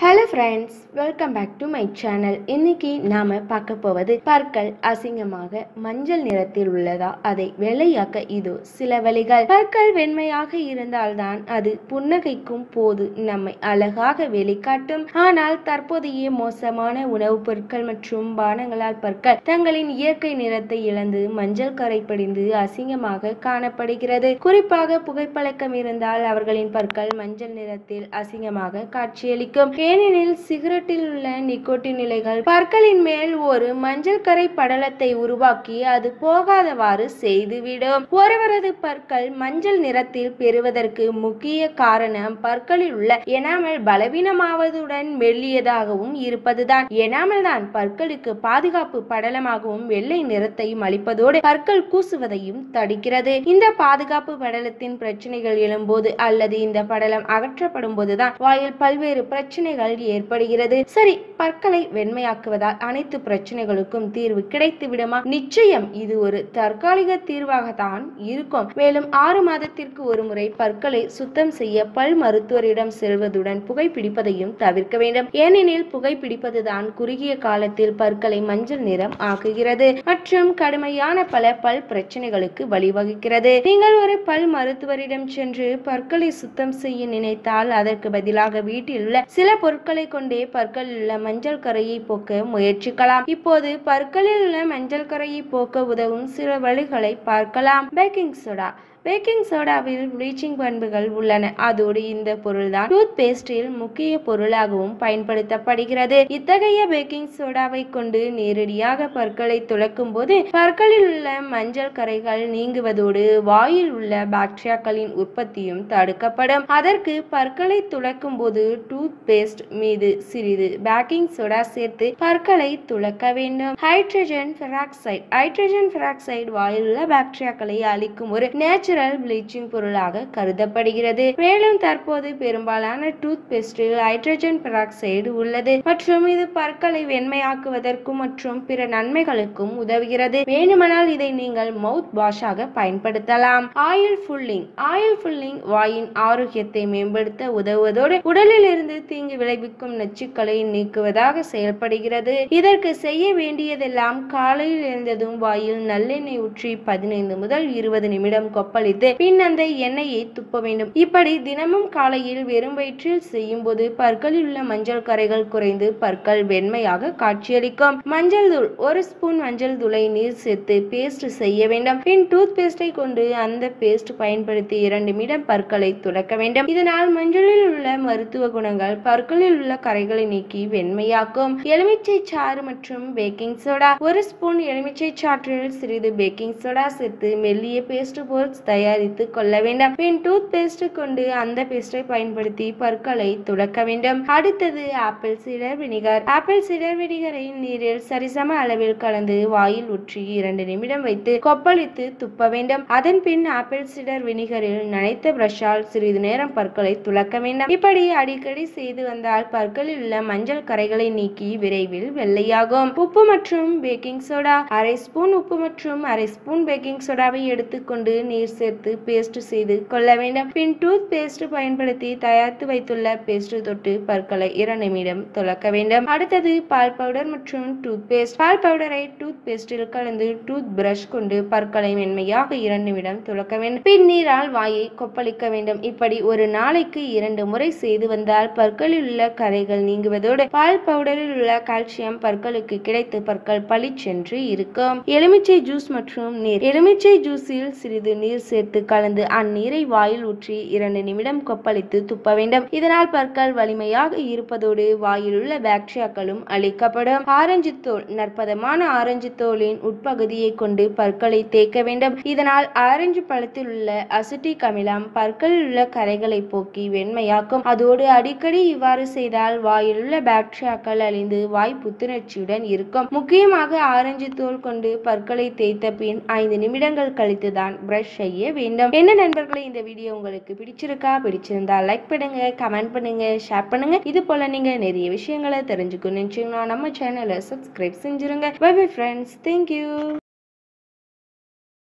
hello friends welcome back to my channel இன்னைக்கு நாம பார்க்க போவது பற்கள் அசிங்கமாக மஞ்சள் நிறத்தில் உள்ளதா அதை வெள்ளையாக்க இதோ சில வழிகள் பற்கள் வெண்மையாக இருந்தால்தான் அது புன்னகைக்கும் போது நம்மை அழகாக வெளிக்காட்டும் ஆனால் தற்போதைய மோசமான உணவுப் பொருட்கள் மற்றும் பானங்களால் பற்கள் தங்களின் இயற்கை நிறத்தை இழந்து மஞ்சள் கரை படிந்து அசிங்கமாக காணப்படுகிறது குறிப்பாக புகைப்பழக்கம் இருந்தால் அவர்களின் பற்கள் மஞ்சள் நிறத்தில் அசிங்கமாக காட்சியளிக்கும் ஏனெனில் சிகரெட்டில் உள்ள நிக்கோட்டின் நிலைகள் பற்களின் மேல் ஒரு மஞ்சள் கரை படலத்தை உருவாக்கி அது போகாதவாறு செய்துவிடும் ஒருவரது பற்கள் மஞ்சள் நிறத்தில் பெறுவதற்கு முக்கிய காரணம் பற்களில் உள்ள எனாமல் பலவீனமாவதுடன் மெல்லியதாகவும் இருப்பதுதான் எனாமல் தான் பற்களுக்கு பாதுகாப்பு படலமாகவும் வெள்ளை நிறத்தையும் அளிப்பதோடு பற்கள் கூசுவதையும் தடுக்கிறது இந்த பாதுகாப்பு படலத்தின் பிரச்சனைகள் எழும்போது அல்லது இந்த படலம் அகற்றப்படும் போதுதான் வாயில் பல்வேறு பிரச்சனைகள் ஏற்படுகிறது சரி பற்களை வெண்மையாக்குவதால் அனைத்து பிரச்சனைகளுக்கும் தீர்வு கிடைத்து விடுமா நிச்சயம் இது ஒரு தற்காலிக தீர்வாகத்தான் இருக்கும் மேலும் ஆறு மாதத்திற்கு ஒரு முறை பற்களை சுத்தம் செய்ய பல் மருத்துவரிடம் செல்வதுடன் புகைப்பிடிப்பதையும் தவிர்க்க வேண்டும் ஏனெனில் புகைப்பிடிப்பதுதான் குறுகிய காலத்தில் பற்களை மஞ்சள் நிறம் ஆக்குகிறது மற்றும் கடுமையான பல பல் பிரச்சனைகளுக்கு வழிவகுக்கிறது நீங்கள் ஒரு பல் மருத்துவரிடம் சென்று பற்களை சுத்தம் செய்ய நினைத்தால் அதற்கு பதிலாக வீட்டில் உள்ள சில பொருட்களை கொண்டே பற்களில் உள்ள மஞ்சள் கரையை போக்க முயற்சிக்கலாம் இப்போது பற்களில் உள்ள மஞ்சள் கரையை போக்க உதவும் சில வழிகளை பார்க்கலாம் பேக்கிங் சோடா பேக்கிங் சோடாவில் ப்ளீச்சிங் பண்புகள் உள்ளன அதோடு இந்த பொருள்தான் டூத் பேஸ்டில் முக்கிய பொருளாகவும் பயன்படுத்தப்படுகிறது இத்தகைய பேக்கிங் சோடாவை கொண்டு நேரடியாக பற்களை துளக்கும் போது பற்களில் உள்ள மஞ்சள் கரைகள் நீங்குவதோடு வாயில் உள்ள பாக்டீரியாக்களின் உற்பத்தியும் தடுக்கப்படும் அதற்கு பற்களை துளக்கும் போது டூத் பேஸ்ட் மீது சிறிது பேக்கிங் சோடா சேர்த்து பற்களை துளக்க வேண்டும் ஹைட்ரஜன் பெராக்சைடு ஹைட்ரஜன் பெராக்சைடு வாயில் உள்ள பாக்டீரியாக்களை அழிக்கும் ஒரு நேச்சுரல் ப்ளீச்சிங் பொருளாக கருதப்படுகிறது மேலும் தற்போது பெரும்பாலான டூத் பேஸ்டில் ஹைட்ரஜன் பெராக்சைடு உள்ளது மற்றும் இது பற்களை வெண்மையாக்குவதற்கும் மற்றும் பிற நன்மைகளுக்கும் உதவுகிறது வேணுமானால் இதை நீங்கள் மவுத் வாஷாக பயன்படுத்தலாம் ஆயில் ஃபுல்லிங் ஆயில் ஃபுல்லிங் வாயின் ஆரோக்கியத்தை மேம்படுத்த உதவுவதோடு உடலில் இருந்து தீங்கு விளைவிக்கும் நச்சுக்களை நீக்குவதாக செயல்படுகிறது இதற்கு செய்ய வேண்டியதெல்லாம் காலையில் எழுந்ததும் வாயில் நல்லெண்ணெய் ஊற்றி பதினைந்து முதல் இருபது நிமிடம் கொப்பளித்து பின் அந்த எண்ணெயை துப்ப வேண்டும் இப்படி தினமும் காலையில் வெறும் வயிற்றில் செய்யும் போது பற்களில் உள்ள மஞ்சள் கரைகள் குறைந்து பற்கள் வெண்மையாக காட்சியளிக்கும் மஞ்சள் தூள் ஒரு ஸ்பூன் மஞ்சள் தூளை நீர் சேர்த்து பேஸ்ட் செய்ய வேண்டும் பின் டூத் பேஸ்டை கொண்டு அந்த பேஸ்ட் பயன்படுத்தி இரண்டு நிமிடம் பற்களை துடைக்க வேண்டும் இதனால் மஞ்சளில் உள்ள மருத்துவ குணங்கள் பற்களில் உள்ள கரைகளை நீக்கி வெண்மையாக்கும் எலுமிச்சை சாறு மற்றும் பேக்கிங் சோடா ஒரு ஸ்பூன் எலுமிச்சை சாற்றில் சிறிது பேக்கிங் சோடா சேர்த்து மெல்லிய பேஸ்ட் போல் தயாரித்து கொள்ள வேண்டும் பின் டூத் பேஸ்ட் கொண்டு அந்த பேஸ்டை பயன்படுத்தி பற்களை துடைக்க வேண்டும் அடுத்தது apple cider vinegar apple cider வினிகரை நீரில் சரிசம அளவில் கலந்து வாயில் ஊற்றி இரண்டு நிமிடம் வைத்து கொப்பளித்து துப்ப வேண்டும் அதன் பின் ஆப்பிள் சிடர் வினிகரில் நனைத்த பிரஷால் சிறிது நேரம் பற்களை துளக்க வேண்டும் இப்படி அடிக்கடி செய்து வந்தால் பற்களில் உள்ள மஞ்சள் கரைகளை நீக்கி விரைவில் வெள்ளையாகும் உப்பு மற்றும் பேக்கிங் சோடா அரை ஸ்பூன் உப்பு மற்றும் அரை ஸ்பூன் பேக்கிங் சோடாவை எடுத்துக்கொண்டு நீர் சேர்த்து பேஸ்ட் செய்து கொள்ள வேண்டும் பின் டூத் பேஸ்ட் பயன்படுத்தி தயாரித்து வைத்துள்ள பேஸ்ட் தொட்டு பற்களை இரண்டு நிமிடம் துளக்க வேண்டும் அடுத்தது பால் பவுடர் மற்றும் டூத் பேஸ்ட் பால் பவுடரை டூத் பேஸ்டில் கலந்து டூத் பிரஷ் கொண்டு பற்களை மென்மையாக இரண்டு நிமிடம் துளக்க வேண்டும் பின் நீரால் வாயை கொப்பளிக்க வேண்டும் இப்படி ஒரு நாளைக்கு இரண்டு முறை செய்து வந்தால் பற்களில் உள்ள கரைகள் நீங்குவதோடு பால் பவுடரில் உள்ள கால்சியம் பற்களுக்கு கிடைத்து பற்கள் பளிச்சென்று இருக்கும் எலுமிச்சை ஜூஸ் மற்றும் நீர் எலுமிச்சை ஜூஸில் சிறிது நீர் சேர்த்து கலந்து அந்நீரை வாயில் ஊற்றி இரண்டு நிமிடம் கொப்பளித்து துப்ப வேண்டும் இதனால் பற்கள் வலிமையாக இருப்பதோடு வாயில் உள்ள பாக்டீரியாக்களும் அழிக்கப்படும் ஆரஞ்சு தோல் நற்பதமான ஆரஞ்சு தோலின் உட்பகுதியை கொண்டு பற்களை தேய்க்க வேண்டும் இதனால் ஆரஞ்சு பழத்தில் உள்ள அசிட்டிக் அமிலம் பற்களில் உள்ள கரைகளை போக்கி வெண்மையாக்கும் அதோடு அடிக்கடி இவ்வாறு செய்தால் வாயில் உள்ள பாக்டீரியாக்கள் அழிந்து வாய் புத்துணர்ச்சியுடன் இருக்கும் முக்கியமாக ஆரஞ்சு தோல் கொண்டு பற்களை தேய்த்த பின் ஐந்து நிமிடங்கள் கழித்துதான் பிரஷ் செய்ய வேண்டும் என்ன நண்பர்களே இந்த வீடியோ உங்களுக்கு பிடிச்சிருக்கா பிடிச்சிருந்தா லைக் பண்ணுங்க கமெண்ட் பண்ணுங்க ஷேர் பண்ணுங்க இது போல நீங்க நிறைய விஷயங்களை தெரிஞ்சுக்கணும்னு நினைச்சீங்கன்னா நம்ம சேனலை சப்ஸ்கிரைப் செஞ்சிருங்க பை பை ஃப்ரெண்ட்ஸ் தேங்க்யூ